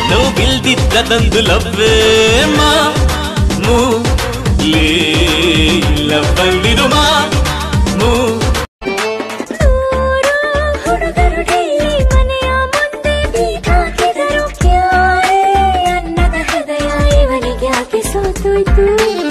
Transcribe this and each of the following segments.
ನೋವಿಲ್ದಿದ್ದದೊಂದು ಲವ್ವೇ ಮಾ ಮೂ ಲೇ ಲವ್ವಲ್ಲಿರು ಮಾ ಮೂ ನೂರು ಹುಡುಗರು ಡೈಲಿ ಮನೆಯ ಮುಂದೆ ಬೀಗ ಹಾಕಿದರು ಕ್ಯಾರೆ ಅನ್ನದ ಹೃದಯ ಇವನಿಗೆ ಯಾಕೆ ಸೋತೋಯ್ತು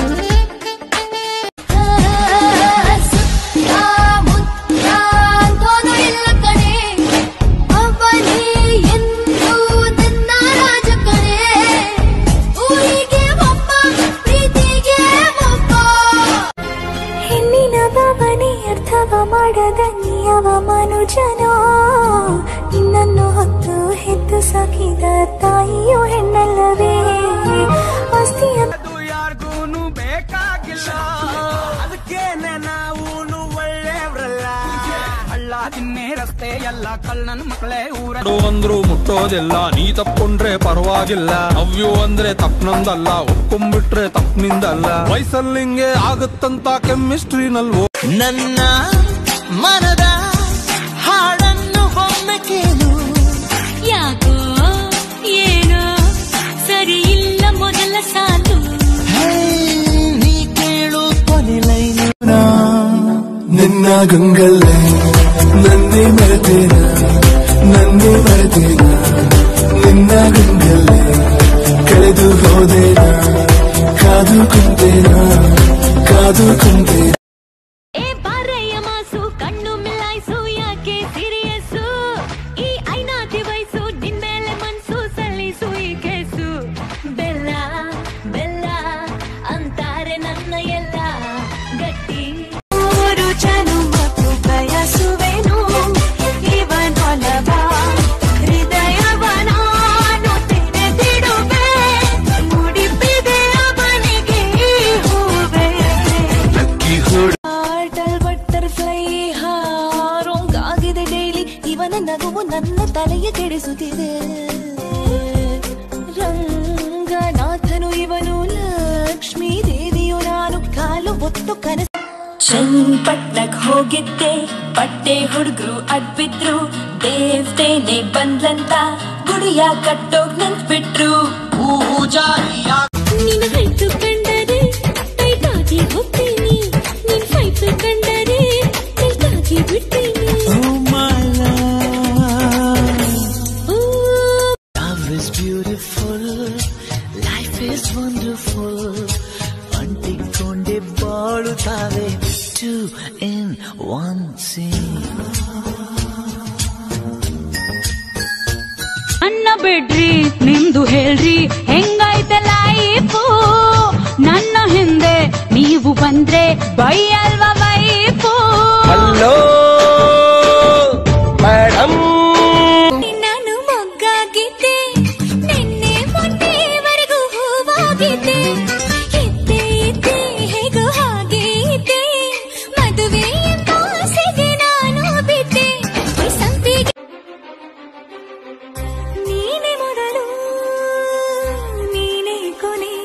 ಇಲ್ಲ ಕಣೆ ಅವನೇ ಎಂದು ನನ್ನ ರಾಜ ಕಣೆ ಊರಿಗೆ ಒಬ್ಬ ಪ್ರೀತಿಗೆ ಒಬ್ಬ ಹೆಣ್ಣಿನ ಭಾವನೆ ಅರ್ಥವ ಮಾಡದ ನೀಯವ ಮನುಜನ ನಿನ್ನನ್ನು ಹೊತ್ತು ಹೆತ್ತು ಸಾಕಿದ ತಾಯಿಯು ಹೆಣ್ಣಲ್ಲವೇ ಆಸ್ತಿಯ ಅದು ಯಾರಿಗೂನು ಬೇಕಾಗಿಲ್ಲ ಅದಕ್ಕೇನೆ ನಾವೂನು ಒಳ್ಳೆಯವ್ರಲ್ಲ ಹಳ್ಳ ತಿನ್ನೆ ರಸ್ತೆ ಎಲ್ಲ ಕಳ್ಳನ ಮಕ್ಕಳೇ ಊರ ಅಂದ್ರು ಮುಟ್ಟೋದಿಲ್ಲ ನೀ ತಪ್ಕೊಂಡ್ರೆ ಪರವಾಗಿಲ್ಲ ಅವ್ಯು ಅಂದ್ರೆ ತಪ್ಪನಂದಲ್ಲ ಒಪ್ಕೊಂಡ್ಬಿಟ್ರೆ ತಪ್ಪನಿಂದಲ್ಲ ವಯಸ್ಸಲ್ಲಿಂಗೆ ಆಗುತ್ತಂತ ಕೆಮಿಸ್ಟ್ರಿನಲ್ವೋ ನನ್ನ ಮನದ ಹಾಡನ್ನು ಒಮ್ಮೆ ಕೇಳು ಯಾಕೋ ಏನೋ ಸರಿ ಇಲ್ಲ ಮೊದಲ ಸಾಲು ಹೇ, ನೀ ಕೇಳು ಕೊನೆ ಲೈನು ನಿನ್ನ ಗಂಗಲ್ಲೇ ನನ್ನೇ ಮರೆತೇನ ನನ್ನೇ ಮರೆತೇನ ನಿನ್ನ ಗಂಗಲ್ಲೇ ಕಳೆದು ಹೋದೇನ ಕಾದು ಕುಂತೇನ ಕಾದು ಕುಂತೇನ ಏ ಬಾರಯ್ಯ ಮಾಸು ಕಣ್ಣು ಮಿಲಾಯಿಸು ಯಾಕೆ ಸೀರಿಯಸ್ಸು ಈ ಐನಾತಿ ವಯಸ್ಸು ನಿನ್ ಮೇಲೆ ಮನ್ಸು ಸಲ್ಲಿಸು ಈ ಕೇಸು ಬೆಲ್ಲ ಬೆಲ್ಲ ಅಂತಾರೆ ನನ್ನ ಎಲ್ಲ ಗಟ್ಟಿ ಮೂರು ಜನುಮಕ್ಕೂ ಬಯಸುವೆನು ಇವನೊಲವ ಹೃದಯವ ನಾನು ತೆರೆದಿಡುವೆ ಮುಡಿಪಿದೆ ಅವನಿಗೆ ಈ ಹೂವೆ ಹಾರ್ಟಲ್ ಬಟರ್ಫ್ಲೈ ಹಾರೋಂಗಾಗಿದೆ ಡೈಲಿ ಇವನ ನಗುವು ನನ್ನ ತಲೆಯ ಕೆಡಿಸುತ್ತಿದೆ ರಂಗನಾಥನು ಇವನು ಲಕ್ಷ್ಮೀ ದೇವಿಯು ನಾನು ಕಾಲು ಒತ್ತು ಕನಸು ಚನ್ನಪಟ್ಟಣಕ್ ಹೋಗಿದ್ದೆ ಬಟ್ಟೆ ಹುಡುಗರು ಅಡ್ಬಿದ್ರು ದೇವ್ತೇನೆ ಬಂದ್ಲಂತ ಗುಡಿಯ ಕಟ್ಟೋಗ್ ನಿಂತ್ಬಿಟ್ರು ನಿನ್ನ ಹೈಟು ಕಂಡರೆ ಟೈಟ್ ಆಗಿ ಹೋಗ್ತೀನಿ ನಿನ್ ಫೈಟು ಕಂಡರೆ ಟೈಟ್ ಆಗಿ ಬಿಡ್ತೀನಿ ಓ Love is beautiful, life is wonderful. ಅಂಟಿಕೊಂಡೆ ಬಾಳುತ್ತಾವೆ two in one scene. ಅನ್ನ ಬಿಡ್ರಿ ನಿಮ್ದು ಹೇಳ್ರಿ ಹೆಂಗೈತೆ ಲೈಫು ನನ್ನ ಹಿಂದೆ ನೀವು ಬಂದ್ರೆ ಬೈಯಲ್ವ ವೈಫು ನಾನು ಮೊಗ್ಗಾಗಿದ್ದೆ ನಿನ್ನೆ ಮೊನ್ನೆವರೆಗೂ ಹೂವಾಗಿದ್ದೆ ಇದ್ದೆ ಇದ್ದೆ ಹೇಗೋ ಹಾಗೆ ಇದ್ದೆ ಮದುವೆ ಎಂಬ ಆಸೆಗೆ ನಾನು ಬಿದ್ದೆ ಈ ಸಂಪಿಗೆ ನೀನೆ ಮೊದಲು ನೀನೆ ಕೊನೆ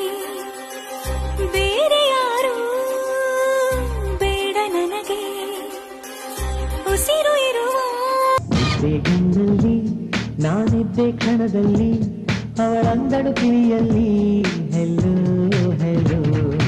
ಬೇರೆ ಯಾರು ಬೇಡ ನನಗೆ ಉಸಿರು ಇರುವ ಹೆಣ್ಣಲ್ಲಿ ನಾನಿದ್ದೆ ಕ್ಷಣದಲ್ಲಿ ಅವಳಂದಳು ಕಿವಿಯಲ್ಲಿ ಹೆಲ್ಲು ಹೆಲ್ಲು